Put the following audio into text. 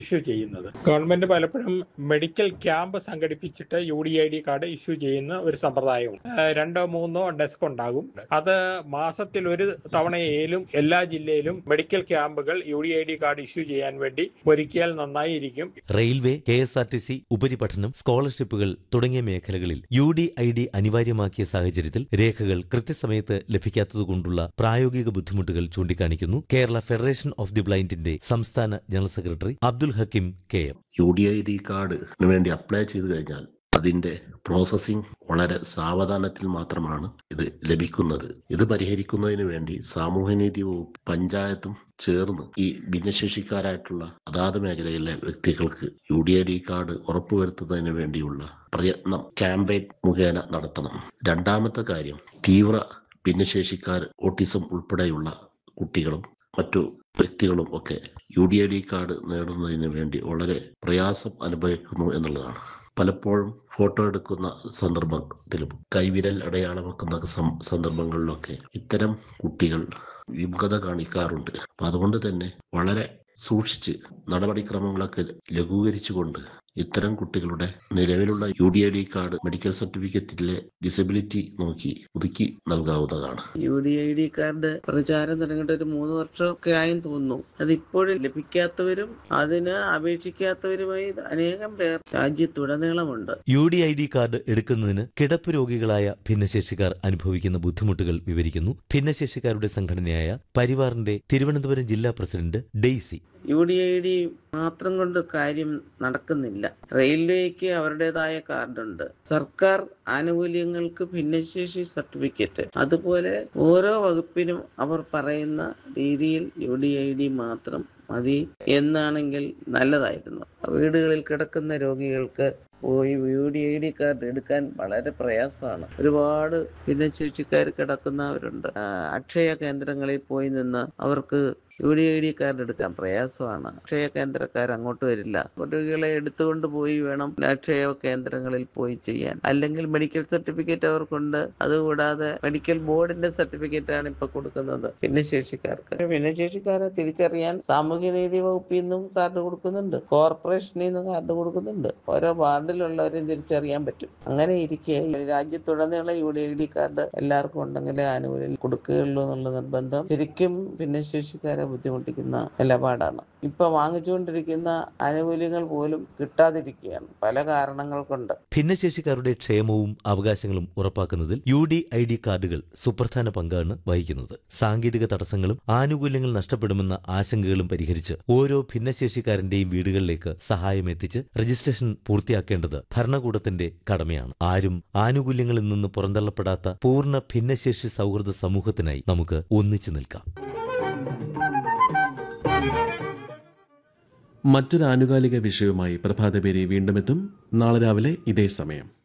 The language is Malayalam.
ഇഷ്യൂ ചെയ്യുന്നത് ഗവൺമെന്റ് പലപ്പോഴും മെഡിക്കൽ ക്യാമ്പ് സംഘടിപ്പിച്ചിട്ട് U D I D card issue ചെയ്യുന്ന ഒരു സമ്പ്രദായമുണ്ട് ആ, രണ്ടോ മൂന്നോ ഡെസ്ക് ഉണ്ടാകും അത് മാസത്തിൽ ഒരു തവണയേലും എല്ലാ ജില്ലയിലും മെഡിക്കൽ ക്യാമ്പുകൾ U D I D card issue ചെയ്യാൻ വേണ്ടി ഒരുക്കിയാൽ നന്നായിരിക്കും railway K S R T C ഉപരിപഠനം സ്കോളർഷിപ്പുകൾ തുടങ്ങിയ മേഖലകളിൽ യു ഡി ഐ ഡി അനിവാര്യമാക്കിയ സാഹചര്യത്തിൽ രേഖകൾ കൃത്യസമയത്ത് ലഭിക്കാത്തതുകൊണ്ടുള്ള പ്രായോഗിക ബുദ്ധിമുട്ടുകൾ ചൂണ്ടിക്കാണിക്കുന്നു കേരള ഫെഡറേഷൻ ഓഫ് ദി ബ്ലൈൻഡിന്റെ സംസ്ഥാന general secretary Abdul Hakeem K M U D I D കാർഡിന് വേണ്ടി അപ്ലൈ ചെയ്തു കഴിഞ്ഞാൽ അതിന്റെ പ്രോസസ്സിംഗ് വളരെ സാവധാനത്തിൽ മാത്രമാണ് ഇത് ലഭിക്കുന്നത് ഇത് പരിഹരിക്കുന്നതിന് വേണ്ടി സാമൂഹ്യനീതി വകുപ്പ് പഞ്ചായത്തും ചേർന്ന് ഈ ഭിന്നശേഷിക്കാരായിട്ടുള്ള അതാത് മേഖലയിലെ വ്യക്തികൾക്ക് U D I D card ഉറപ്പുവരുത്തുന്നതിന് വേണ്ടിയുള്ള പ്രയത്നം ക്യാമ്പയിൻ മുഖേന നടത്തണം രണ്ടാമത്തെ കാര്യം തീവ്ര ഭിന്നശേഷിക്കാർ ഓട്ടിസം ഉൾപ്പെടെയുള്ള കുട്ടികളും മറ്റു വ്യക്തികളും ഒക്കെ U D I D card നേടുന്നതിന് വേണ്ടി വളരെ പ്രയാസം അനുഭവിക്കുന്നു എന്നുള്ളതാണ് പലപ്പോഴും ഫോട്ടോ എടുക്കുന്ന സന്ദർഭത്തിലും കൈവിരൽ അടയാളമാക്കുന്ന സം- സന്ദർഭങ്ങളിലൊക്കെ ഇത്തരം കുട്ടികൾ വിമുഖത കാണിക്കാറുണ്ട് അപ്പൊ അതുകൊണ്ട് തന്നെ വളരെ സൂക്ഷിച്ച് നടപടിക്രമങ്ങളൊക്കെ ലഘൂകരിച്ചുകൊണ്ട് ഇത്തരം കുട്ടികളുടെ നിലവിലുള്ള U D I D card medical സർട്ടിഫിക്കറ്റിലെ ഡിസബിലിറ്റി നോക്കി പുതുക്കി നൽകാവുന്നതാണ് U D I D card പ്രചാരം തുടങ്ങിയിട്ട് ഒരു മൂന്ന് വർഷമൊക്കെ ആയെന്ന് തോന്നുന്നു അത് ഇപ്പോഴും ലഭിക്കാത്തവരും അതിന് അപേക്ഷിക്കാത്തവരുമായി അനേകം പേർ രാജ്യത്തുടനീളമുണ്ട് U D I D card എടുക്കുന്നതിന് കിടപ്പ് രോഗികളായ ഭിന്നശേഷിക്കാർ അനുഭവിക്കുന്ന ബുദ്ധിമുട്ടുകൾ വിവരിക്കുന്നു ഭിന്നശേഷിക്കാരുടെ സംഘടനയായ പരിവാറിന്റെ തിരുവനന്തപുരം ജില്ലാ president Daisy U D I D മാത്രം കൊണ്ട് കാര്യം നടക്കുന്നില്ല റെയിൽവേക്ക് അവരുടേതായ കാർഡുണ്ട് സർക്കാർ ആനുകൂല്യങ്ങൾക്ക് ഭിന്നശേഷി സർട്ടിഫിക്കറ്റ് അതുപോലെ ഓരോ വകുപ്പിനും അവർ പറയുന്ന രീതിയിൽ യു ഡി ഐ ഡി മാത്രം മതി എന്നാണെങ്കിൽ നല്ലതായിരുന്നു വീടുകളിൽ കിടക്കുന്ന രോഗികൾക്ക് പോയി U D I D card എടുക്കാൻ വളരെ പ്രയാസമാണ് ഒരുപാട് ഭിന്നശേഷിക്കാർ കിടക്കുന്നവരുണ്ട് ആ, അക്ഷയ കേന്ദ്രങ്ങളിൽ പോയി നിന്ന് അവർക്ക് U D I D card എടുക്കാൻ പ്രയാസമാണ് അക്ഷയ കേന്ദ്രക്കാർ അങ്ങോട്ട് വരില്ല കുട്ടികളെ എടുത്തുകൊണ്ട് പോയി വേണം അക്ഷയ കേന്ദ്രങ്ങളിൽ പോയി ചെയ്യാൻ അല്ലെങ്കിൽ മെഡിക്കൽ സർട്ടിഫിക്കറ്റ് അവർക്കുണ്ട് അതുകൂടാതെ മെഡിക്കൽ ബോർഡിന്റെ സർട്ടിഫിക്കറ്റ് ആണ് ഇപ്പൊ കൊടുക്കുന്നത് ഭിന്നശേഷിക്കാർക്ക് ഭിന്നശേഷിക്കാരെ തിരിച്ചറിയാൻ സാമൂഹ്യനീതി വകുപ്പിൽ നിന്നും കാർഡ് കൊടുക്കുന്നുണ്ട് കോർപ്പറേഷനിൽ നിന്നും കാർഡ് കൊടുക്കുന്നുണ്ട് ഓരോ വാർഡിലുള്ളവരെയും തിരിച്ചറിയാൻ പറ്റും അങ്ങനെ ഇരിക്കെ രാജ്യത്തുടനീളം U D I D card എല്ലാവർക്കും ഉണ്ടെങ്കിലേ ആനുകൂല്യം കൊടുക്കുകയുള്ളൂ എന്നുള്ള നിർബന്ധം ശരിക്കും ഭിന്നശേഷിക്കാരെ ബുദ്ധിമുട്ടിക്കുന്ന നിലപാടാണ് ഇപ്പൊ വാങ്ങിച്ചുകൊണ്ടിരിക്കുന്ന ആനുകൂല്യങ്ങൾ പോലും കിട്ടാതിരിക്കുകയാണ് പല കാരണങ്ങൾ കൊണ്ട് ഭിന്നശേഷിക്കാരുടെ ക്ഷേമവും അവകാശങ്ങളും ഉറപ്പാക്കുന്നതിൽ യു ഡി ഐ ഡി കാർഡുകൾ സുപ്രധാന പങ്കാണ് വഹിക്കുന്നത് സാങ്കേതിക തടസ്സങ്ങളും ആനുകൂല്യങ്ങൾ നഷ്ടപ്പെടുമെന്ന ആശങ്കകളും പരിഹരിച്ച് ഓരോ ഭിന്നശേഷിക്കാരന്റെയും വീടുകളിലേക്ക് സഹായം എത്തിച്ച് രജിസ്ട്രേഷൻ പൂർത്തിയാക്കേണ്ടത് ഭരണകൂടത്തിന്റെ കടമയാണ് ആരും ആനുകൂല്യങ്ങളിൽ നിന്ന് പുറന്തള്ളപ്പെടാത്ത പൂർണ്ണ ഭിന്നശേഷി സൗഹൃദ സമൂഹത്തിനായി നമുക്ക് ഒന്നിച്ചു നിൽക്കാം മറ്റൊരു ആനുകാലിക വിഷയവുമായി പ്രഭാതപേരി വീണ്ടും എത്തും നാളെ രാവിലെ ഇതേ സമയം